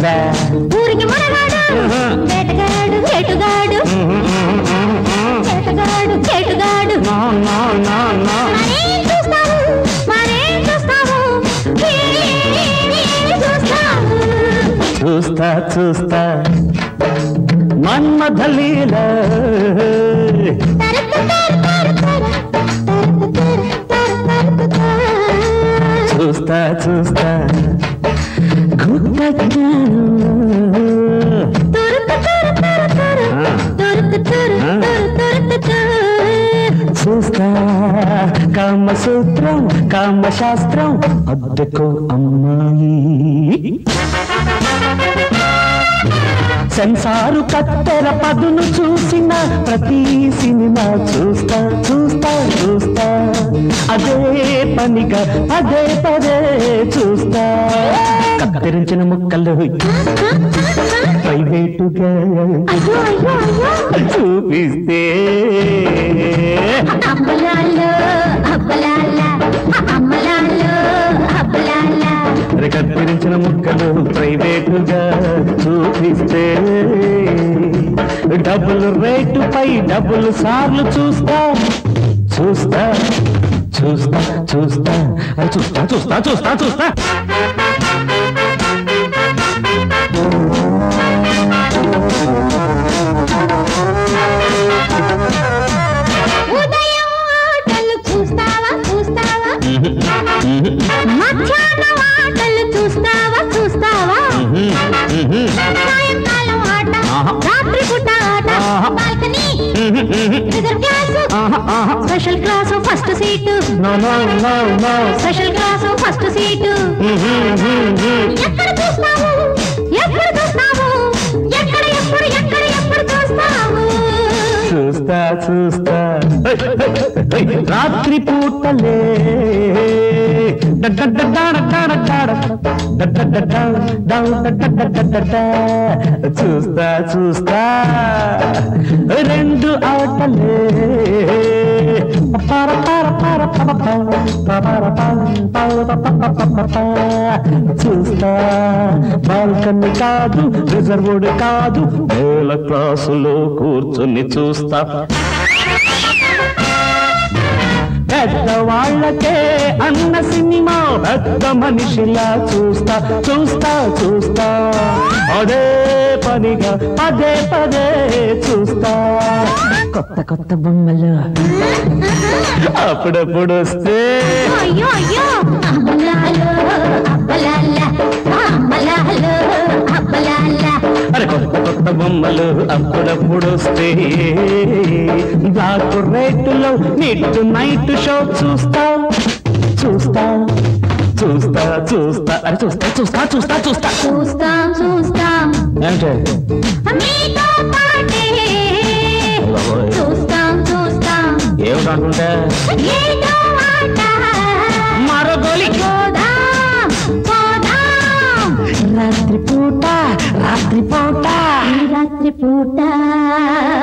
అదే ఊరికి మునగాడు వేటగాడు వేటుగాడు వేటగాడు వేటుగాడు నో నో నో నో మరేం చూస్తావు మరేం చూస్తావు ఏం చూస్తావు చూస్తా చూస్తా మన్మథ లీల తరుపు తరు తరు తరు తరుపు తరు తరు తరుపు తరు చూస్తా చూస్తా గుప్త జ్ఞానం. తరుపు తరు తరు తరు ఆ. తరుపు తరు తరు తరుపు తరు చూస్తా కామసూత్రం కామశాస్త్రం అద్దెకు అమ్మాయి సెన్సారు కత్తెర పదును చూసిన ప్రతి సినిమా చూస్తా చూస్తా చూస్తా అదే పనిగా పదే పదే చూస్తా కత్తిరించిన ముక్కలు ప్రైవేటుగా అయ్యో అయ్యో అయ్యో చూపిస్తే అబ్బలాల్లో అబ్బలాల్ల అమ్మలాల్లో అబ్బలాల్ల మరి కత్తిరించిన ముక్కలు ప్రైవేటుగా చూపిస్తే డబ్బులు రేటుపై డబ్బులు సార్లు చూస్తా చూస్తా చూస్తా చూస్తా అది చూస్తా చూస్తా చూస్తా చూస్తా ఉదయం ఆటలు చూస్తావా చూస్తావా మధ్యాహ్నం ఆటలు చూస్తావా చూస్తావా సాయంకాలం ఆట ఆహా. రాత్రి పూట ఆట ఆహా. బాల్కనీ రిజర్వ్ క్లాసు ఆహా, ఆహా. Special class first seat No, no, no, no. Special class first seat ఎక్కడ చూస్తావు ఎక్కడ చూస్తావు ఎక్కడ ఎప్పుడు ఎక్కడ ఎప్పుడు చూస్తావు చూస్తా చూస్తా రాత్రి పూటలే చూస్తా చూస్తా రెండు ఆటలే పర పర పర పర పర పర పర చూస్తా బాల్కనీ కాదు రిజర్వుడ్ కాదు వేల క్లాసులో కూర్చుని చూస్తా పెద్దవాళ్ళకే అన్న సినిమా పెద్ద మనిషిలా చూస్తా చూస్తా చూస్తా అదే పనిగా పదే పదే చూస్తా కొత్త కొత్త బొమ్మలు అప్పుడప్పుడు వస్తే అయ్యో అయ్యో అబ్బలాలో అబ్బలాల అబ్బలాలో అబ్బలాల అరే కొత్త కొత్త బొమ్మలు అప్పుడప్పుడు వస్తే బ్లాక్ రేటులో నిట్ నైట్ షో చూస్తా చూస్తా చూస్తా చూస్తా అరే చూస్తా చూస్తా చూస్తా చూస్తా చూస్తాం చూస్తాం ఏంటే మీతో పాటే బాబోయ్. చూస్తాం చూస్తాం ఏమిటంటుంటే ఏదో ఆట మరో గోలి పోదాం పోదాం రాత్రి పూట రాత్రి పూట ఈ రాత్రి పూట